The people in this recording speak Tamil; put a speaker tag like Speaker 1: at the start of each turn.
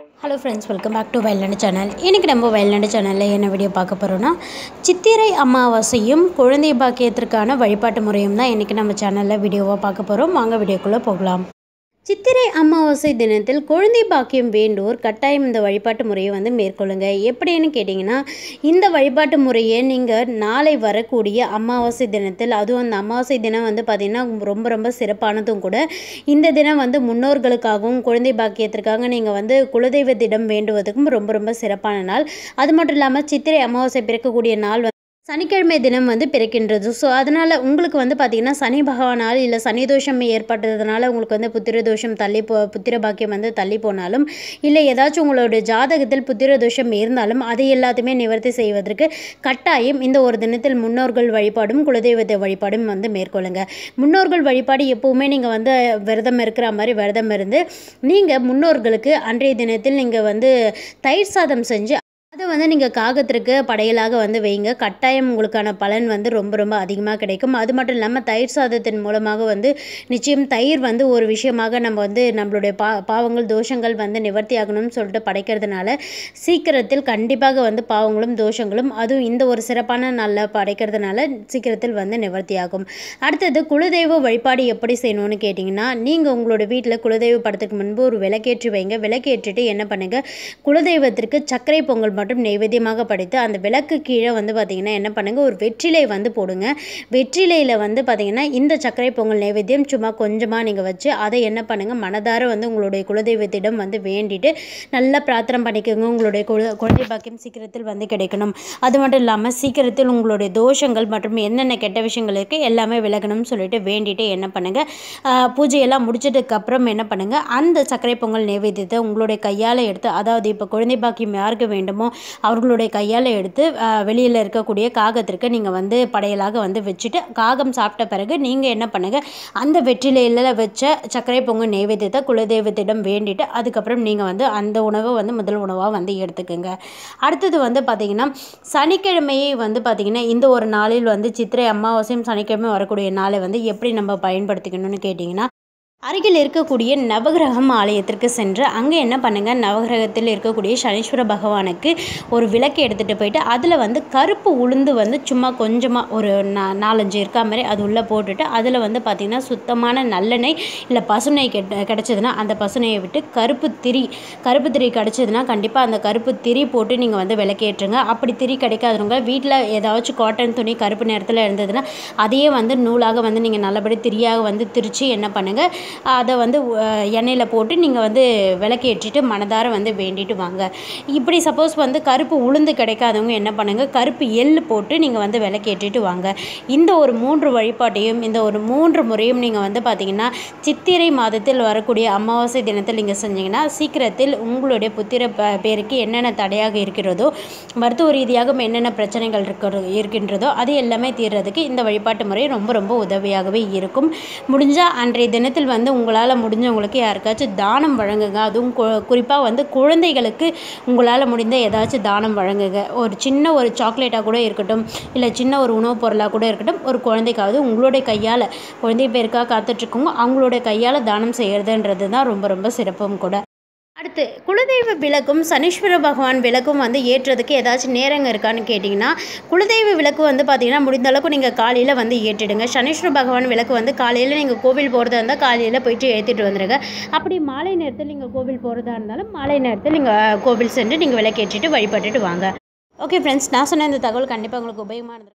Speaker 1: hello friends welcome back to Vayalnadu channel இன்றைக்கி நம்ம வயல்நாடு சேனலில் என்ன வீடியோ பார்க்க போகிறோன்னா சித்திரை அமாவாசையும் குழந்தை பாக்கியத்திற்கான வழிபாட்டு முறையும் தான் இன்றைக்கி நம்ம சேனலில் வீடியோவாக பார்க்க போகிறோம் வாங்க வீடியோக்குள்ளே போகலாம் சித்திரை அமாவாசை தினத்தில் குழந்தை பாக்கியம் வேண்டோர் கட்டாயம் இந்த வழிபாட்டு முறையை வந்து மேற்கொள்ளுங்க எப்படின்னு கேட்டிங்கன்னா இந்த வழிபாட்டு முறையை நீங்கள் நாளை வரக்கூடிய அமாவாசை தினத்தில் அதுவும் அந்த அமாவாசை தினம் வந்து பார்த்திங்கன்னா ரொம்ப ரொம்ப சிறப்பானதும் கூட இந்த தினம் வந்து முன்னோர்களுக்காகவும் குழந்தை பாக்கியத்திற்காக நீங்கள் வந்து குலதெய்வத்திடம் வேண்டுவதற்கும் ரொம்ப ரொம்ப சிறப்பான நாள் அது மட்டும் இல்லாமல் சித்திரை அமாவாசை பிறக்கக்கூடிய நாள் வந்து சனிக்கிழமை தினம் வந்து பிறக்கின்றது ஸோ அதனால் உங்களுக்கு வந்து பார்த்திங்கன்னா சனி பகவானால் இல்லை சனி தோஷம் ஏற்பட்டதுனால உங்களுக்கு வந்து புத்திர தோஷம் தள்ளி போ புத்திர பாக்கியம் வந்து தள்ளி போனாலும் இல்லை ஏதாச்சும் உங்களோட ஜாதகத்தில் புத்திர தோஷம் இருந்தாலும் அதை எல்லாத்தையுமே நிவர்த்தி செய்வதற்கு கட்டாயம் இந்த ஒரு தினத்தில் முன்னோர்கள் வழிபாடும் குலதெய்வத்தை வழிபாடும் வந்து மேற்கொள்ளுங்க முன்னோர்கள் வழிபாடு எப்போவுமே நீங்கள் வந்து விரதம் இருக்கிற மாதிரி விரதம் இருந்து நீங்கள் முன்னோர்களுக்கு அன்றைய தினத்தில் நீங்கள் வந்து தயிர் சாதம் செஞ்சு அதை வந்து நீங்கள் காகத்திற்கு படையலாக வந்து வைங்க கட்டாயம் உங்களுக்கான பலன் வந்து ரொம்ப ரொம்ப அதிகமாக கிடைக்கும் அது மட்டும் இல்லாமல் தயிர் சாதத்தின் மூலமாக வந்து நிச்சயம் தயிர் வந்து ஒரு விஷயமாக நம்ம வந்து நம்மளுடைய பா பாவங்கள் தோஷங்கள் வந்து நிவர்த்தி ஆகணும்னு சொல்லிட்டு படைக்கிறதுனால சீக்கிரத்தில் கண்டிப்பாக வந்து பாவங்களும் தோஷங்களும் அதுவும் இந்த ஒரு சிறப்பான நாளில் படைக்கிறதுனால சீக்கிரத்தில் வந்து நிவர்த்தி ஆகும் அடுத்தது குலதெய்வ வழிபாடு எப்படி செய்யணும்னு கேட்டிங்கன்னா நீங்கள் உங்களோட வீட்டில் குலதெய்வ படத்துக்கு முன்பு ஒரு விளக்கேற்றி வைங்க விளக்கேற்றிட்டு என்ன பண்ணுங்கள் குலதெய்வத்திற்கு சர்க்கரை பொங்கல் மட்டும் நைவேத்தியமாக படைத்து அந்த விளக்கு கீழே வந்து பார்த்திங்கன்னா என்ன பண்ணுங்கள் ஒரு வெற்றிலை வந்து போடுங்க வெற்றிலையில் வந்து பார்த்திங்கன்னா இந்த சர்க்கரை பொங்கல் நைவேத்தியம் சும்மா கொஞ்சமாக நீங்கள் வச்சு அதை என்ன பண்ணுங்கள் மனதார வந்து உங்களுடைய குலதெய்வத்திடம் வந்து வேண்டிட்டு நல்லா பிரார்த்தனை பண்ணிக்கோங்க உங்களுடைய குல குழந்தை பாக்கியம் சீக்கிரத்தில் வந்து கிடைக்கணும் அது மட்டும் இல்லாமல் சீக்கிரத்தில் உங்களுடைய தோஷங்கள் மற்றும் என்னென்ன கெட்ட விஷயங்கள் இருக்குது எல்லாமே விலகணும்னு சொல்லிட்டு வேண்டிட்டு என்ன பண்ணுங்கள் பூஜையெல்லாம் முடிச்சதுக்கு அப்புறம் என்ன பண்ணுங்கள் அந்த சர்க்கரை பொங்கல் நைவேத்தியத்தை உங்களுடைய கையால் எடுத்து அதாவது இப்போ குழந்தை பாக்கியம் யாருக்கு வேண்டுமோ அவர்களுடைய கையால் எடுத்து வெளியில் இருக்கக்கூடிய காகத்திற்கு நீங்கள் வந்து படையலாக வந்து வச்சுட்டு காகம் சாப்பிட்ட பிறகு நீங்கள் என்ன பண்ணுங்கள் அந்த வெற்றிலையில் வச்ச சர்க்கரை பொங்கல் நைவேத்தியத்தை குலதெய்வத்திடம் வேண்டிட்டு அதுக்கப்புறம் நீங்கள் வந்து அந்த உணவை வந்து முதல் உணவாக வந்து எடுத்துக்கோங்க அடுத்தது வந்து பார்த்திங்கன்னா சனிக்கிழமையை வந்து பார்த்திங்கன்னா இந்த ஒரு நாளில் வந்து சித்திரை அமாவாசையும் சனிக்கிழமை வரக்கூடிய நாளை வந்து எப்படி நம்ம பயன்படுத்திக்கணும்னு கேட்டிங்கன்னா அருகில் இருக்கக்கூடிய நவகிரகம் ஆலயத்திற்கு சென்று அங்கே என்ன பண்ணுங்கள் நவகிரகத்தில் இருக்கக்கூடிய சனீஸ்வர பகவானுக்கு ஒரு விளக்கு எடுத்துகிட்டு போயிட்டு அதில் வந்து கருப்பு உளுந்து வந்து சும்மா கொஞ்சமாக ஒரு நா நாலஞ்சு இருக்கா மாதிரி அது உள்ளே போட்டுட்டு அதில் வந்து பார்த்திங்கன்னா சுத்தமான நல்லெண்ணெய் இல்லை பசுநெய் கெட்ட கிடச்சதுன்னா அந்த பசுநெய்யை விட்டு கருப்பு திரி கருப்பு திரி கிடச்சதுன்னா கண்டிப்பாக அந்த கருப்பு திரி போட்டு நீங்கள் வந்து விளக்கேற்றுங்க அப்படி திரி கிடைக்காதவங்க வீட்டில் ஏதாச்சும் காட்டன் துணி கருப்பு நேரத்தில் இருந்ததுன்னா அதையே வந்து நூலாக வந்து நீங்கள் நல்லபடி திரியாக வந்து திரித்து என்ன பண்ணுங்கள் அதை வந்து எண்ணெயில் போட்டு நீங்கள் வந்து விளக்கேற்றிட்டு மனதார வந்து வேண்டிட்டு வாங்க இப்படி சப்போஸ் வந்து கருப்பு உளுந்து கிடைக்காதவங்க என்ன பண்ணுங்கள் கருப்பு எள் போட்டு நீங்கள் வந்து விளக்கேற்றிட்டு வாங்க இந்த ஒரு மூன்று வழிபாட்டையும் இந்த ஒரு மூன்று முறையும் நீங்கள் வந்து பார்த்திங்கன்னா சித்திரை மாதத்தில் வரக்கூடிய அமாவாசை தினத்தில் நீங்கள் செஞ்சீங்கன்னா சீக்கிரத்தில் உங்களுடைய புத்திர ப பேருக்கு என்னென்ன தடையாக இருக்கிறதோ மருத்துவ ரீதியாக என்னென்ன பிரச்சனைகள் இருக்கிற இருக்கின்றதோ அது எல்லாமே தீர்றதுக்கு இந்த வழிபாட்டு முறை ரொம்ப ரொம்ப உதவியாகவே இருக்கும் முடிஞ்சால் அன்றைய தினத்தில் வந்து உங்களால் முடிஞ்சவங்களுக்கு யாருக்காச்சும் தானம் வழங்குங்க அதுவும் குறிப்பாக வந்து குழந்தைகளுக்கு உங்களால் முடிந்த ஏதாச்சும் தானம் வழங்குங்க ஒரு சின்ன ஒரு சாக்லேட்டாக கூட இருக்கட்டும் இல்லை சின்ன ஒரு உணவுப் பொருளாக கூட இருக்கட்டும் ஒரு குழந்தைக்காவது உங்களுடைய கையால் குழந்தை பேருக்காக காத்துட்ருக்கோங்க அவங்களுடைய கையால் தானம் செய்கிறதுன்றது தான் ரொம்ப ரொம்ப சிறப்பும் கூட அடுத்து குலதெய்வ விளக்கும் சனீஸ்வர பகவான் விளக்கும் வந்து ஏற்றுறதுக்கு ஏதாச்சும் நேரங்க இருக்கான்னு கேட்டிங்கன்னா குலதெய்வ விளக்கு வந்து பார்த்திங்கன்னா முடிந்த அளவுக்கு நீங்கள் காலையில் வந்து ஏற்றிடுங்க சனீஸ்வர பகவான் விளக்கு வந்து காலையில் நீங்கள் கோவில் போகிறதா இருந்தால் காலையில் போயிட்டு ஏற்றிட்டு வந்துடுங்க அப்படி மாலை நேரத்தில் நீங்கள் கோவில் போகிறதா இருந்தாலும் மாலை நேரத்தில் நீங்கள் கோவில் சென்று நீங்கள் விளக்கேற்றிட்டு வழிபட்டுட்டு வாங்க ஓகே ஃப்ரெண்ட்ஸ் நான் சொன்ன இந்த தகவல் கண்டிப்பாக உங்களுக்கு உபயோகமாக இருந்திருக்கும்